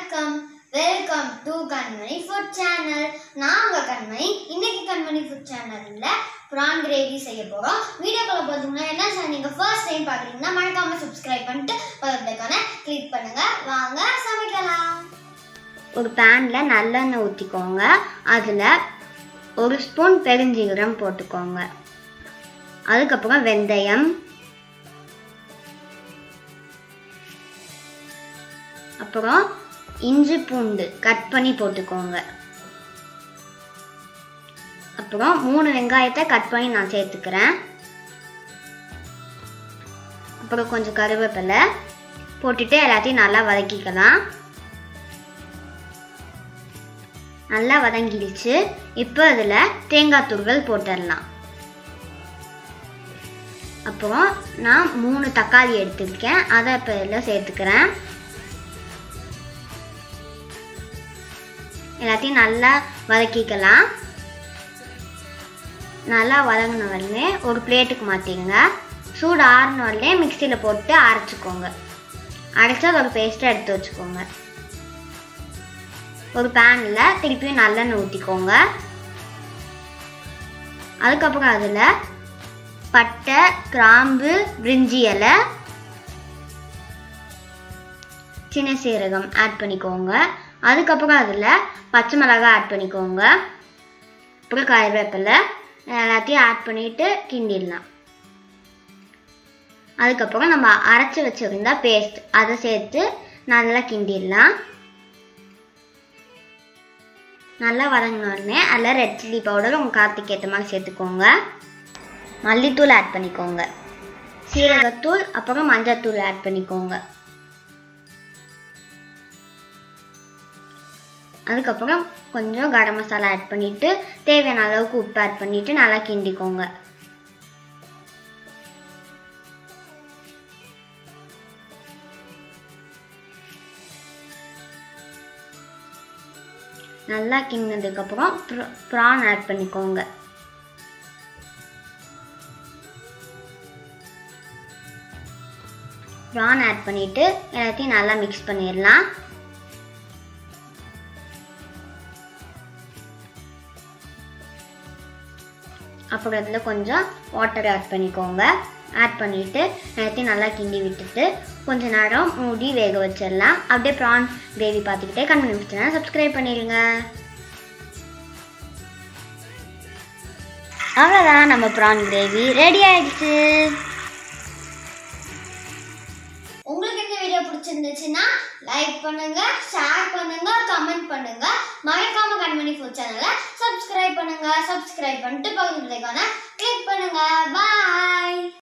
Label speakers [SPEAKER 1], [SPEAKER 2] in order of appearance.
[SPEAKER 1] வணக்கம் welcome to Kanmani food channel நான் உங்க கண்மணி இன்னைக்கு கண்மணி ஃபுட் சேனல்ல ப்ரான் கிரேவி செய்ய போறோம் வீடியோக்குள்ள பார்த்தீங்கன்னா என்ன சார் நீங்க ஃபர்ஸ்ட் டைம் பாக்குறீங்கன்னா மறக்காம சப்ஸ்கிரைப் பண்ணிட்டு பக்கத்துக்கான கிளிக் பண்ணுங்க வாங்க சமைக்கலாம்
[SPEAKER 2] ஒரு பேனில் நல்லெண்ணெய் ஊற்றிக்கோங்க அதில் ஒரு ஸ்பூன் பெருஞ்சீரகம் போட்டுக்கோங்க அதுக்கப்புறம் வெந்தயம் அப்புறம் இஞ்சி பூண்டு கட் பண்ணி போட்டுக்கோங்க அப்புறம் மூணு வெங்காயத்தை கட் பண்ணி நான் சேர்த்துக்கிறேன் அப்புறம் கொஞ்சம் கருவேப்பிலை போட்டுட்டு எல்லாத்தையும் நல்லா வதக்கிக்கலாம் நல்லா வதங்கிடுச்சு இப்போ அதில் தேங்காய் தூள்கள் போட்டுடலாம் அப்புறம் நான் மூணு தக்காளி எடுத்திருக்கேன் அதை இப்போ இதில் சேர்த்துக்கிறேன் எல்லாத்தையும் நல்லா வதக்கிக்கலாம் நல்லா வதங்கின உடனே ஒரு பிளேட்டுக்கு மாற்றிங்க சூடு ஆறின உடனே மிக்சியில் போட்டு அரைச்சிக்கோங்க அரைச்சி அதோட பேஸ்ட்டை எடுத்து வச்சுக்கோங்க ஒரு பேனில் திருப்பியும் நல்லெண்ணெய் ஊற்றிக்கோங்க அதுக்கப்புறம் அதில் பட்டை கிராம்பு பிரிஞ்சி இலை சின்ன சீரகம் ஆட் பண்ணிக்கோங்க அதுக்கப்புறம் அதில் பச்சை மிளகாய் ஆட் பண்ணிக்கோங்க அப்புறம் கருவேப்பிலை எல்லாத்தையும் ஆட் பண்ணிட்டு கிண்டிடலாம் அதுக்கப்புறம் நம்ம அரைச்சி வச்சுருந்தா பேஸ்ட் அதை சேர்த்து நல்லா கிண்டிடலாம் நல்லா வதங்கின உடனே அதில் ரெட் சில்லி பவுடர் உங்கள் கார்த்திக் ஏற்ற மாதிரி சேர்த்துக்கோங்க மல்லித்தூள் ஆட் பண்ணிக்கோங்க சீரகத்தூள் அப்புறம் மஞ்சத்தூள் ஆட் பண்ணிக்கோங்க அதுக்கப்புறம் கொஞ்சம் கரம் மசாலா ஆட் பண்ணிவிட்டு தேவையான அளவுக்கு உப்பு ஆட் பண்ணிவிட்டு நல்லா கிண்டிக்கோங்க நல்லா கிண்டினதுக்கப்புறம் ப்ரான் ஆட் பண்ணிக்கோங்க ப்ரான் ஆட் பண்ணிவிட்டு எல்லாத்தையும் நல்லா மிக்ஸ் பண்ணிடலாம் அப்புறம் அதில் கொஞ்சம் வாட்டர் ஆட் பண்ணிக்கோங்க ஆட் பண்ணிவிட்டு எல்லாத்தையும் நல்லா கிண்டி விட்டுட்டு கொஞ்ச நேரம் மூடி வேக வச்சிடலாம் அப்படியே ப்ரான் கிரேவி பார்த்துக்கிட்டே கண்ணு நிமிஷம் சப்ஸ்கிரைப் பண்ணிடுங்க அவ்வளோதான் நம்ம ப்ரான் கிரேவி ரெடி ஆயிடுச்சு
[SPEAKER 1] உங்களுக்கு இந்த வீடியோ பிடிச்சிருந்துச்சுன்னா லைக் பண்ணுங்க ஷேர் பண்ணுங்க கமெண்ட் பண்ணுங்க மறக்காம கண்மணி ஃபுட் சேனலை சப்ஸ்கிரைப் பண்ணுங்க சப்ஸ்கிரைப் பண்ணிட்டு பக்கத்துல கிளிக் பண்ணுங்க பாய்